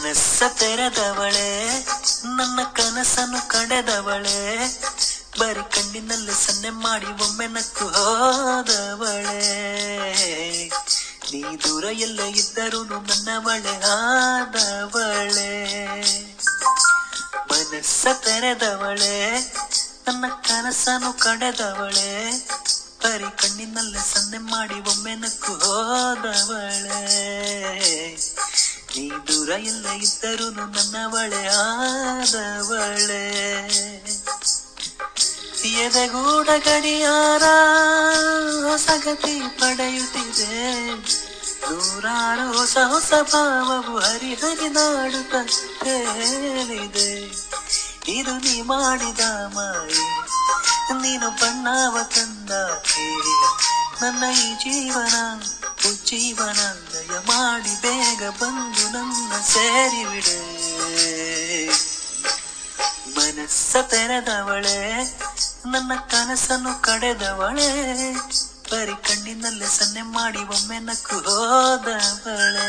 ಮನಸ್ಸ ತೆರೆದವಳೆ ನನ್ನ ಕನಸನ್ನು ಕಡೆದವಳೆ ಬರಿ ಕಣ್ಣಿನಲ್ಲಿ ಸನ್ನೆ ಮಾಡಿ ಒಮ್ಮೆ ನಕ್ಕು ಹೋದವಳೆ ನೀ ದೂರ ಎಲ್ಲ ಇದ್ದರೂ ನನ್ನವಳೆ ಆದವಳೆ ಮನಸ್ಸ ತೆರೆದವಳೆ ನನ್ನ ಕನಸನ್ನು ಕಡೆದವಳೆ ಬರಿ ಕಣ್ಣಿನಲ್ಲಿ ಸನ್ನೆ ಮಾಡಿ ಒಮ್ಮೆ ನಕ್ಕು ಹೋದವಳೆ ನೀ ದೂರ ಎಲ್ಲ ಇದ್ದರೂ ನನ್ನವಳೆ ಆದವಳೆ ಎದೆಗೂಡ ಗಡಿಯಾರ ಹೊಸಗತಿ ಪಡೆಯುತ್ತಿದೆ ನೂರಾರು ಹೊಸ ಹೊಸ ಭಾವವು ಹರಿ ಹರಿದಾಡುತ್ತ ತೇಲಿದೆ ಇದು ನೀ ಮಾಡಿದ ಮಾಯೆ ನೀನು ಬಣ್ಣವ ತಂದಾಕೆ ನನ್ನ ಈ ಜೀವನ ಉಜ್ಜೀವನ ದಯ ಮಾಡಿ ಬೇಗ ಬಂದು ನನ್ನ ಸೇರಿಬಿಡೆ ಮನಸ್ಸ ತೆರೆದವಳೆ ನನ್ನ ಕನಸನ್ನು ಕಡೆದವಳೆ ಬರಿ ಕಣ್ಣಿನಲ್ಲೇ ಸನ್ನೆ ಮಾಡಿ ಒಮ್ಮೆ ನಕ್ಕು ಹೋದವಳೆ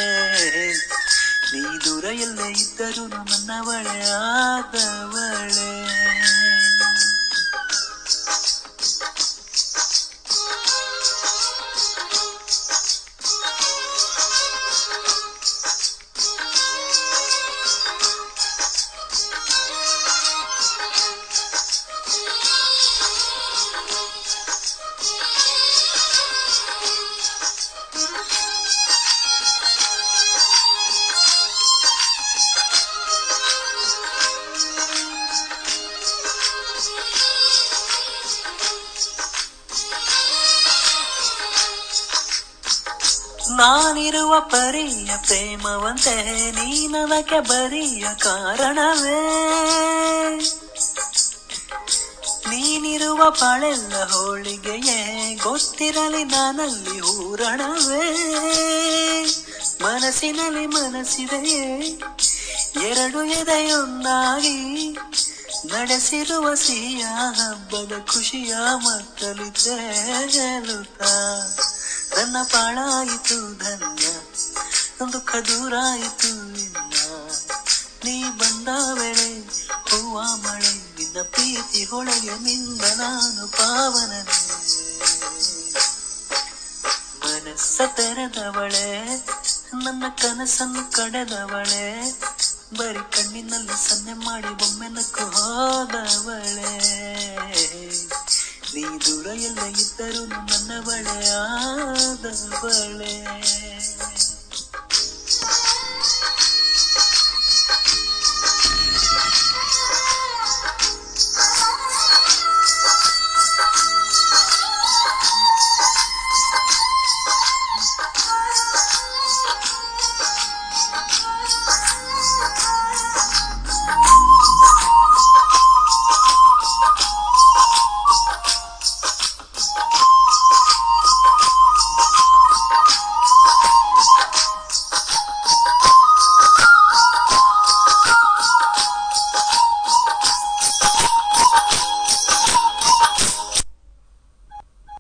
ನೀ ದೂರ ಎಲ್ಲೇ ಇದ್ದರೂ ನನ್ನವಳೆ ಆದವಳೆ ನಾನಿರುವ ಪರಿಯ ಪ್ರೇಮವಂತೆ ನೀನವಕ್ಕೆ ಬರಿಯ ಕಾರಣವೇ ನೀನಿರುವ ಬಾಳೆಲ್ಲ ಹೋಳಿಗೆಯೇ ಗೊತ್ತಿರಲಿ ನಾನಲ್ಲಿ ಹೂರಣವೇ ಮನಸ್ಸಿನಲ್ಲಿ ಮನಸ್ಸಿದೆಯೇ ಎರಡು ಎದೆಯೊಂದಾಗಿ ನಡೆಸಿರುವ ಸಿಹಿಯ ಹಬ್ಬದ ಖುಷಿಯ ಮಕ್ಕಳು ತೇಲುತ್ತಾ ನನ್ನ ಪಾಳಾಯಿತು ಧನ್ಯ ದುಃಖ ದೂರಾಯಿತು ನಿನ್ನ ನೀ ಬಂದ ವೇಳೆ ಹೂವ ಮಳೆ ನಿನ್ನ ಪ್ರೀತಿ ಹೊಳೆಗೆ ನಿಂದ ನಾನು ಪಾವನನೇ ಮನಸ್ಸ ತೆರೆದವಳೆ ನನ್ನ ಕನಸನ್ನು ಕಡೆದವಳೆ ಬರಿ ಕಣ್ಣಿನಲ್ಲಿ ಸನ್ನೆ ಮಾಡಿ ಬೊಮ್ಮೆ ನಕ್ಕು ಹೋದವಳೆ ನೀ ದೂರ ಎಲ್ಲ ಇದ್ದರೂ ನನ್ನವಳೆ ಆದವಳೆ